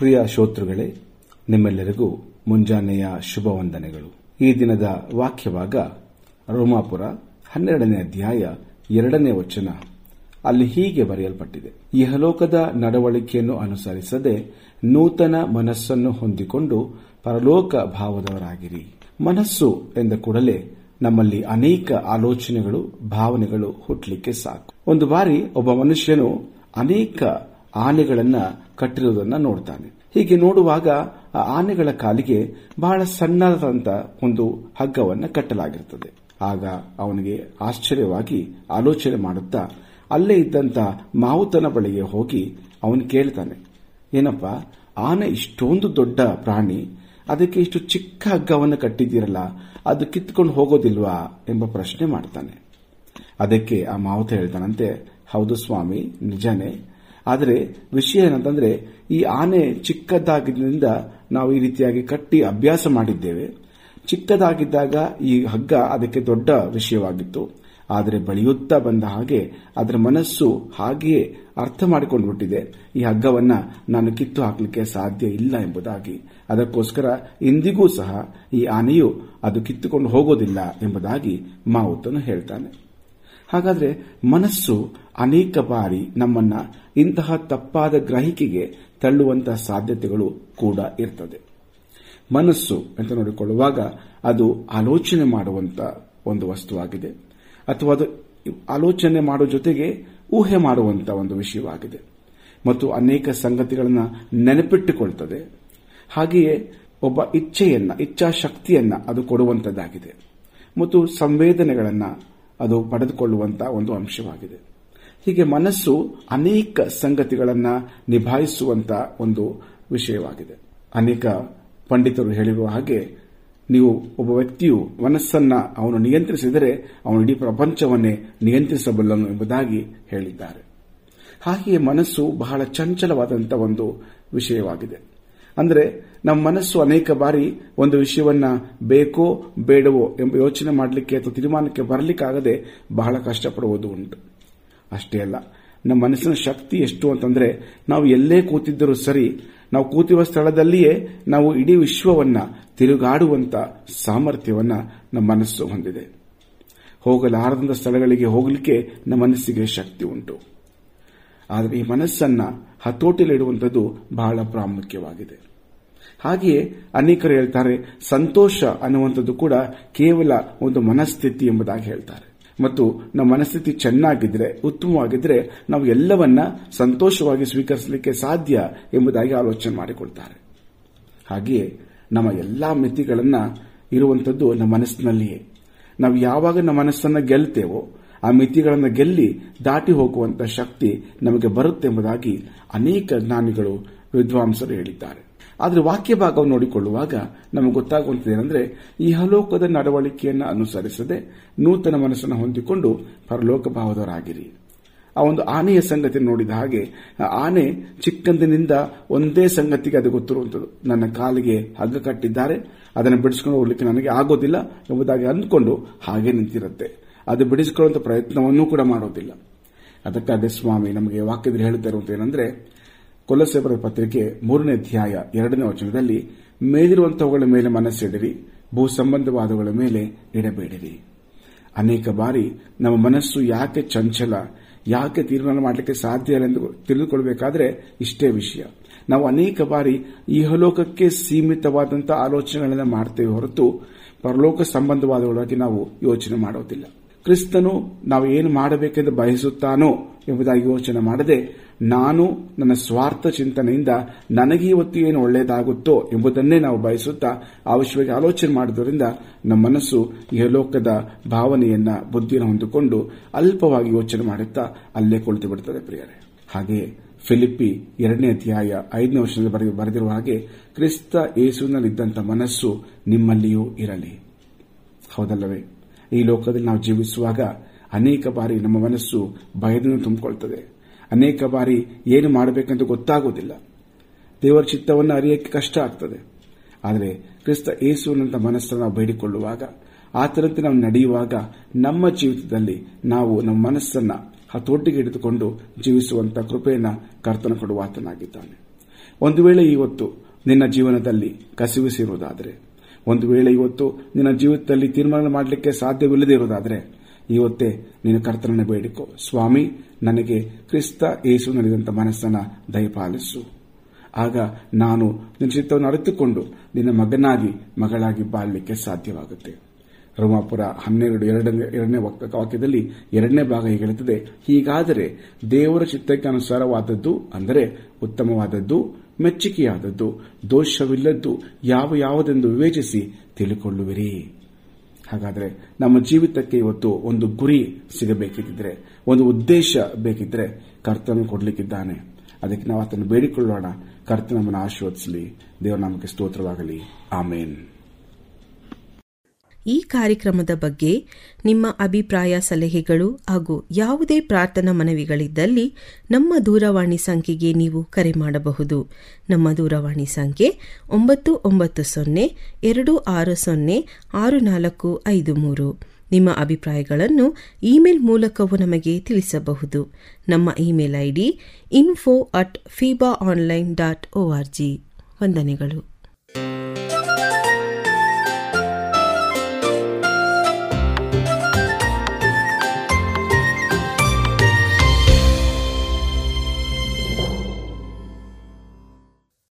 ಪ್ರಿಯ ಶ್ರೋತೃಗಳೇ ನಿಮ್ಮೆಲ್ಲರಿಗೂ ಮುಂಜಾನೆಯ ಶುಭ ವಂದನೆಗಳು ಈ ದಿನದ ವಾಕ್ಯಭಾಗ ರೋಮಾಪುರ ಹನ್ನೆರಡನೇ ಅಧ್ಯಾಯ ಎರಡನೇ ವಚನ ಅಲ್ಲಿ ಹೀಗೆ ಬರೆಯಲ್ಪಟ್ಟಿದೆ ಇಹಲೋಕದ ನಡವಳಿಕೆಯನ್ನು ಅನುಸರಿಸದೆ ನೂತನ ಮನಸ್ಸನ್ನು ಹೊಂದಿಕೊಂಡು ಪರಲೋಕ ಭಾವದವರಾಗಿರಿ ಮನಸ್ಸು ಎಂದ ಕೂಡಲೇ ನಮ್ಮಲ್ಲಿ ಅನೇಕ ಆಲೋಚನೆಗಳು ಭಾವನೆಗಳು ಹುಟ್ಟಲಿಕ್ಕೆ ಸಾಕು ಒಂದು ಬಾರಿ ಒಬ್ಬ ಮನುಷ್ಯನು ಅನೇಕ ಆನೆಗಳನ್ನ ಕಟ್ಟಿರುವುದನ್ನ ನೋಡ್ತಾನೆ ಹೀಗೆ ನೋಡುವಾಗ ಆ ಆನೆಗಳ ಕಾಲಿಗೆ ಬಹಳ ಸಣ್ಣದಾದಂತ ಒಂದು ಹಗ್ಗವನ್ನ ಕಟ್ಟಲಾಗಿರುತ್ತದೆ ಆಗ ಅವನಿಗೆ ಆಶ್ಚರ್ಯವಾಗಿ ಆಲೋಚನೆ ಮಾಡುತ್ತಾ ಅಲ್ಲೇ ಇದ್ದಂತ ಮಾವುತನ ಬಳಿಗೆ ಹೋಗಿ ಅವನು ಕೇಳ್ತಾನೆ ಏನಪ್ಪ ಆನೆ ಇಷ್ಟೊಂದು ದೊಡ್ಡ ಪ್ರಾಣಿ ಅದಕ್ಕೆ ಇಷ್ಟು ಚಿಕ್ಕ ಹಗ್ಗವನ್ನು ಕಟ್ಟಿದ್ದೀರಲ್ಲ ಅದು ಕಿತ್ಕೊಂಡು ಹೋಗೋದಿಲ್ವಾ ಎಂಬ ಪ್ರಶ್ನೆ ಮಾಡ್ತಾನೆ ಅದಕ್ಕೆ ಆ ಮಾವುತ ಹೇಳ್ತಾನಂತೆ ಹೌದು ಸ್ವಾಮಿ ನಿಜಾನೇ ಆದರೆ ವಿಷಯ ಏನಂತಂದ್ರೆ ಈ ಆನೆ ಚಿಕ್ಕದಾಗಿದ್ದರಿಂದ ನಾವು ಈ ರೀತಿಯಾಗಿ ಕಟ್ಟಿ ಅಭ್ಯಾಸ ಮಾಡಿದ್ದೇವೆ ಚಿಕ್ಕದಾಗಿದ್ದಾಗ ಈ ಹಗ್ಗ ಅದಕ್ಕೆ ದೊಡ್ಡ ವಿಷಯವಾಗಿತ್ತು ಆದರೆ ಬೆಳೆಯುತ್ತಾ ಬಂದ ಹಾಗೆ ಅದರ ಮನಸ್ಸು ಹಾಗೆಯೇ ಅರ್ಥ ಮಾಡಿಕೊಂಡು ಬಿಟ್ಟಿದೆ ಈ ಹಗ್ಗವನ್ನ ನಾನು ಕಿತ್ತು ಹಾಕಲಿಕ್ಕೆ ಸಾಧ್ಯ ಇಲ್ಲ ಎಂಬುದಾಗಿ ಅದಕ್ಕೋಸ್ಕರ ಇಂದಿಗೂ ಸಹ ಈ ಆನೆಯು ಅದು ಕಿತ್ತುಕೊಂಡು ಹೋಗೋದಿಲ್ಲ ಎಂಬುದಾಗಿ ಮಾವುತನು ಹೇಳ್ತಾನೆ ಹಾಗಾದ್ರೆ ಮನಸ್ಸು ಅನೇಕ ಬಾರಿ ನಮ್ಮನ್ನ ಇಂತಹ ತಪ್ಪಾದ ಗ್ರಹಿಕೆಗೆ ತಳ್ಳುವಂತಹ ಸಾಧ್ಯತೆಗಳು ಕೂಡ ಇರ್ತದೆ ಮನಸ್ಸು ಅಂತ ನೋಡಿಕೊಳ್ಳುವಾಗ ಅದು ಆಲೋಚನೆ ಮಾಡುವಂತ ಒಂದು ವಸ್ತುವಾಗಿದೆ ಅಥವಾ ಅದು ಆಲೋಚನೆ ಮಾಡುವ ಜೊತೆಗೆ ಊಹೆ ಮಾಡುವಂತ ಒಂದು ವಿಷಯವಾಗಿದೆ ಮತ್ತು ಅನೇಕ ಸಂಗತಿಗಳನ್ನು ನೆನಪಿಟ್ಟುಕೊಳ್ತದೆ ಹಾಗೆಯೇ ಒಬ್ಬ ಇಚ್ಛೆಯನ್ನ ಇಚ್ಛಾಶಕ್ತಿಯನ್ನ ಅದು ಕೊಡುವಂತದ್ದಾಗಿದೆ ಮತ್ತು ಸಂವೇದನೆಗಳನ್ನ ಅದು ಪಡೆದುಕೊಳ್ಳುವಂತಹ ಒಂದು ಅಂಶವಾಗಿದೆ ಹೀಗೆ ಮನಸ್ಸು ಅನೇಕ ಸಂಗತಿಗಳನ್ನ ನಿಭಾಯಿಸುವಂತ ಒಂದು ವಿಷಯವಾಗಿದೆ ಅನೇಕ ಪಂಡಿತರು ಹೇಳಿರುವ ಹಾಗೆ ನೀವು ಒಬ್ಬ ವ್ಯಕ್ತಿಯು ಮನಸ್ಸನ್ನ ಅವನು ನಿಯಂತ್ರಿಸಿದರೆ ಅವನು ಇಡೀ ಪ್ರಪಂಚವನ್ನೇ ನಿಯಂತ್ರಿಸಬಲ್ಲನು ಎಂಬುದಾಗಿ ಹೇಳಿದ್ದಾರೆ ಹಾಗೆಯೇ ಮನಸ್ಸು ಬಹಳ ಚಂಚಲವಾದಂತಹ ಒಂದು ವಿಷಯವಾಗಿದೆ ಅಂದರೆ ನಮ್ಮ ಮನಸ್ಸು ಅನೇಕ ಬಾರಿ ಒಂದು ವಿಷಯವನ್ನ ಬೇಕೋ ಬೇಡವೋ ಎಂಬ ಯೋಚನೆ ಮಾಡಲಿಕ್ಕೆ ಅಥವಾ ತೀರ್ಮಾನಕ್ಕೆ ಬರಲಿಕ್ಕಾಗದೆ ಬಹಳ ಕಷ್ಟಪಡುವುದು ಉಂಟು ಅಷ್ಟೇ ಅಲ್ಲ ನಮ್ಮ ಮನಸ್ಸಿನ ಶಕ್ತಿ ಎಷ್ಟು ಅಂತಂದ್ರೆ ನಾವು ಎಲ್ಲೇ ಕೂತಿದ್ದರೂ ಸರಿ ನಾವು ಕೂತಿರುವ ಸ್ಥಳದಲ್ಲಿಯೇ ನಾವು ಇಡೀ ವಿಶ್ವವನ್ನ ತಿರುಗಾಡುವಂತ ಸಾಮರ್ಥ್ಯವನ್ನ ನಮ್ಮ ಮನಸ್ಸು ಹೊಂದಿದೆ ಹೋಗಲಾರದಂತ ಸ್ಥಳಗಳಿಗೆ ಹೋಗಲಿಕ್ಕೆ ನಮ್ಮ ಮನಸ್ಸಿಗೆ ಶಕ್ತಿ ಉಂಟು ಆದರೆ ಈ ಮನಸ್ಸನ್ನ ಹತೋಟಿಯಲ್ಲಿಡುವಂಥದ್ದು ಬಹಳ ಪ್ರಾಮುಖ್ಯವಾಗಿದೆ ಹಾಗೆಯೇ ಅನೇಕರು ಹೇಳ್ತಾರೆ ಸಂತೋಷ ಅನ್ನುವಂಥದ್ದು ಕೂಡ ಕೇವಲ ಒಂದು ಮನಸ್ಥಿತಿ ಎಂಬುದಾಗಿ ಹೇಳ್ತಾರೆ ಮತ್ತು ನಮ್ಮ ಮನಸ್ಥಿತಿ ಚೆನ್ನಾಗಿದ್ರೆ ಉತ್ತಮವಾಗಿದ್ರೆ ನಾವು ಎಲ್ಲವನ್ನ ಸಂತೋಷವಾಗಿ ಸ್ವೀಕರಿಸಲಿಕ್ಕೆ ಸಾಧ್ಯ ಎಂಬುದಾಗಿ ಆಲೋಚನೆ ಮಾಡಿಕೊಳ್ತಾರೆ ಹಾಗೆಯೇ ನಮ್ಮ ಎಲ್ಲಾ ಮಿತಿಗಳನ್ನ ಇರುವಂತದ್ದು ನಮ್ಮ ಮನಸ್ಸಿನಲ್ಲಿಯೇ ನಾವು ಯಾವಾಗ ನಮ್ಮ ಮನಸ್ಸನ್ನ ಗೆಲ್ತೇವೋ ಆ ಮಿತಿಗಳನ್ನು ಗೆಲ್ಲಿ ದಾಟಿ ಹೋಗುವಂತ ಶಕ್ತಿ ನಮಗೆ ಬರುತ್ತೆ ಎಂಬುದಾಗಿ ಅನೇಕ ಜ್ಞಾನಿಗಳು ವಿದ್ವಾಂಸರು ಹೇಳಿದ್ದಾರೆ ಆದರೆ ವಾಕ್ಯ ಭಾಗವನ್ನು ನೋಡಿಕೊಳ್ಳುವಾಗ ನಮಗೆ ಗೊತ್ತಾಗುವಂತದೇನೆಂದ್ರೆ ಈ ಹಲೋಕದ ನಡವಳಿಕೆಯನ್ನು ಅನುಸರಿಸದೆ ನೂತನ ಮನಸ್ಸನ್ನು ಹೊಂದಿಕೊಂಡು ಪರಲೋಕ ಭಾವದವರಾಗಿರಿ ಆ ಒಂದು ಆನೆಯ ಸಂಗತಿ ನೋಡಿದ ಹಾಗೆ ಆ ಆನೆ ಚಿಕ್ಕಂದಿನಿಂದ ಒಂದೇ ಸಂಗತಿಗೆ ಅದು ಗೊತ್ತಿರುವಂಥದ್ದು ನನ್ನ ಕಾಲಿಗೆ ಹಗ್ಗ ಕಟ್ಟಿದ್ದಾರೆ ಅದನ್ನು ಬಿಡಿಸ್ಕೊಂಡು ಹೋಗ್ಲಿಕ್ಕೆ ನನಗೆ ಆಗೋದಿಲ್ಲ ಎಂಬುದಾಗಿ ಅಂದ್ಕೊಂಡು ಹಾಗೆ ನಿಂತಿರುತ್ತೆ ಅದು ಬಿಡಿಸಿಕೊಳ್ಳುವಂತ ಪ್ರಯತ್ನವನ್ನೂ ಕೂಡ ಮಾಡೋದಿಲ್ಲ ಅದಕ್ಕಾಗಿ ಸ್ವಾಮಿ ನಮಗೆ ವಾಕ್ಯದಲ್ಲಿ ಹೇಳುತ್ತಾ ಇರುವಂತ ಏನಂದ್ರೆ ಕೊಲಸೆಬರ ಪತ್ರಿಕೆ ಮೂರನೇ ಅಧ್ಯಾಯ ಎರಡನೇ ವಚನದಲ್ಲಿ ಮೇಲಿರುವಂತವುಗಳ ಮೇಲೆ ಮನಸ್ಸಿಡಿರಿ ಭೂ ಸಂಬಂಧವಾದವುಗಳ ಮೇಲೆ ಇಡಬೇಡಿರಿ ಅನೇಕ ಬಾರಿ ನಮ್ಮ ಮನಸ್ಸು ಯಾಕೆ ಚಂಚಲ ಯಾಕೆ ತೀರ್ಮಾನ ಮಾಡಲಿಕ್ಕೆ ಸಾಧ್ಯ ಇಲ್ಲ ಎಂದು ತಿಳಿದುಕೊಳ್ಳಬೇಕಾದ್ರೆ ಇಷ್ಟೇ ವಿಷಯ ನಾವು ಅನೇಕ ಬಾರಿ ಇಹಲೋಕಕ್ಕೆ ಸೀಮಿತವಾದಂತಹ ಆಲೋಚನೆಗಳನ್ನು ಮಾಡ್ತೇವೆ ಹೊರತು ಪರಲೋಕ ಸಂಬಂಧವಾದವಳಾಗಿ ನಾವು ಯೋಚನೆ ಮಾಡೋದಿಲ್ಲ ಕ್ರಿಸ್ತನು ನಾವು ಏನು ಮಾಡಬೇಕೆಂದು ಬಯಸುತ್ತಾನೋ ಎಂಬುದಾಗಿ ಯೋಚನೆ ಮಾಡದೆ ನಾನು ನನ್ನ ಸ್ವಾರ್ಥ ಚಿಂತನೆಯಿಂದ ನನಗೆ ಇವತ್ತು ಏನು ಒಳ್ಳೆಯದಾಗುತ್ತೋ ಎಂಬುದನ್ನೇ ನಾವು ಬಯಸುತ್ತಾ ಅವಶ್ಯವಾಗಿ ಆಲೋಚನೆ ಮಾಡುವುದರಿಂದ ನಮ್ಮ ಮನಸ್ಸು ಇಹಲೋಕದ ಭಾವನೆಯನ್ನ ಬುದ್ಧಿಯನ್ನು ಹೊಂದಿಕೊಂಡು ಅಲ್ಪವಾಗಿ ಯೋಚನೆ ಮಾಡುತ್ತಾ ಅಲ್ಲೇ ಕುಳಿತು ಬಿಡುತ್ತದೆ ಪ್ರಿಯರೇ ಹಾಗೆಯೇ ಫಿಲಿಪ್ಪಿ ಎರಡನೇ ಅಧ್ಯಾಯ ಐದನೇ ವರ್ಷದಲ್ಲಿ ಬರೆದಿರುವ ಹಾಗೆ ಕ್ರಿಸ್ತ ಯೇಸುವಿನಲ್ಲಿದ್ದಂಥ ಮನಸ್ಸು ನಿಮ್ಮಲ್ಲಿಯೂ ಇರಲಿ ಹೌದಲ್ಲವೇ ಈ ಲೋಕದಲ್ಲಿ ನಾವು ಜೀವಿಸುವಾಗ ಅನೇಕ ಬಾರಿ ನಮ್ಮ ಮನಸ್ಸು ಭಯದಿಂದ ತುಂಬಿಕೊಳ್ತದೆ ಅನೇಕ ಬಾರಿ ಏನು ಮಾಡಬೇಕೆಂದು ಗೊತ್ತಾಗುವುದಿಲ್ಲ ದೇವರ ಚಿತ್ತವನ್ನು ಅರಿಯಕ್ಕೆ ಕಷ್ಟ ಆಗ್ತದೆ ಆದರೆ ಕ್ರಿಸ್ತ ಯೇಸುವಿನಂತ ಮನಸ್ಸನ್ನು ನಾವು ಬೇಡಿಕೊಳ್ಳುವಾಗ ಆತರಂತೆ ನಾವು ನಡೆಯುವಾಗ ನಮ್ಮ ಜೀವಿತದಲ್ಲಿ ನಾವು ನಮ್ಮ ಮನಸ್ಸನ್ನ ಹತೋಟಿಗೆ ಹಿಡಿದುಕೊಂಡು ಜೀವಿಸುವಂತ ಕೃಪೆಯನ್ನ ಕರ್ತನ ಕೊಡುವ ಆತನಾಗಿದ್ದಾನೆ ಒಂದು ವೇಳೆ ಇವತ್ತು ನಿನ್ನ ಜೀವನದಲ್ಲಿ ಕಸಿವಿಸಿರುವುದಾದರೆ ಒಂದು ವೇಳೆ ಇವತ್ತು ನಿನ್ನ ಜೀವಿತದಲ್ಲಿ ತೀರ್ಮಾನ ಮಾಡಲಿಕ್ಕೆ ಸಾಧ್ಯವಿಲ್ಲದೆ ಇರುವುದಾದರೆ ಇವತ್ತೇ ನೀನು ಕರ್ತನನ್ನು ಬೇಡಿಕೊ ಸ್ವಾಮಿ ನನಗೆ ಕ್ರಿಸ್ತ ಯೇಸು ನಡೆದಂತ ಮನಸ್ಸನ್ನ ದಯಪಾಲಿಸು ಆಗ ನಾನು ನಿನ್ನ ಚಿತ್ತವನ್ನು ಅರಿತುಕೊಂಡು ನಿನ್ನ ಮಗನಾಗಿ ಮಗಳಾಗಿ ಬಾಳಲಿಕ್ಕೆ ಸಾಧ್ಯವಾಗುತ್ತೆ ರೋಮಾಪುರ ಹನ್ನೆರಡು ಎರಡನೇ ಎರಡನೇ ವಾಕ್ಯದಲ್ಲಿ ಎರಡನೇ ಭಾಗ ಹೀಗೆ ಹೇಳುತ್ತದೆ ಹೀಗಾದರೆ ದೇವರ ಚಿತ್ತಕ್ಕೆ ಅನುಸಾರವಾದದ್ದು ಅಂದರೆ ಉತ್ತಮವಾದದ್ದು ಮೆಚ್ಚುಗೆಯಾದದ್ದು ದೋಷವಿಲ್ಲದ್ದು ಯಾವ ಯಾವುದೆಂದು ವಿವೇಚಿಸಿ ತಿಳಿಕೊಳ್ಳುವಿರಿ ಹಾಗಾದರೆ ನಮ್ಮ ಜೀವಿತಕ್ಕೆ ಇವತ್ತು ಒಂದು ಗುರಿ ಸಿಗಬೇಕಿದ್ರೆ ಒಂದು ಉದ್ದೇಶ ಬೇಕಿದ್ರೆ ಕರ್ತನ ಕೊಡ್ಲಿಕ್ಕಿದ್ದಾನೆ ಅದಕ್ಕೆ ನಾವು ಆತನ್ನು ಬೇಡಿಕೊಳ್ಳೋಣ ಕರ್ತ ನಮ್ಮನ್ನು ಆಶೀರ್ವದಿಸಲಿ ದೇವರ ನಮಗೆ ಸ್ತೋತ್ರವಾಗಲಿ ಆಮೇನ್ ಈ ಕಾರ್ಯಕ್ರಮದ ಬಗ್ಗೆ ನಿಮ್ಮ ಅಭಿಪ್ರಾಯ ಸಲಹೆಗಳು ಹಾಗೂ ಯಾವುದೇ ಪ್ರಾರ್ಥನಾ ಮನವಿಗಳಿದ್ದಲ್ಲಿ ನಮ್ಮ ದೂರವಾಣಿ ಸಂಖ್ಯೆಗೆ ನೀವು ಕರೆ ಮಾಡಬಹುದು ನಮ್ಮ ದೂರವಾಣಿ ಸಂಖ್ಯೆ ಒಂಬತ್ತು ಒಂಬತ್ತು ಸೊನ್ನೆ ಎರಡು ಆರು ಸೊನ್ನೆ ಆರು ನಾಲ್ಕು ಐದು ಮೂರು ನಿಮ್ಮ ಅಭಿಪ್ರಾಯಗಳನ್ನು ಇಮೇಲ್ ಮೂಲಕವೂ ನಮಗೆ ತಿಳಿಸಬಹುದು ನಮ್ಮ email ID info at FEBA online dot O R G ವಂದನೆಗಳು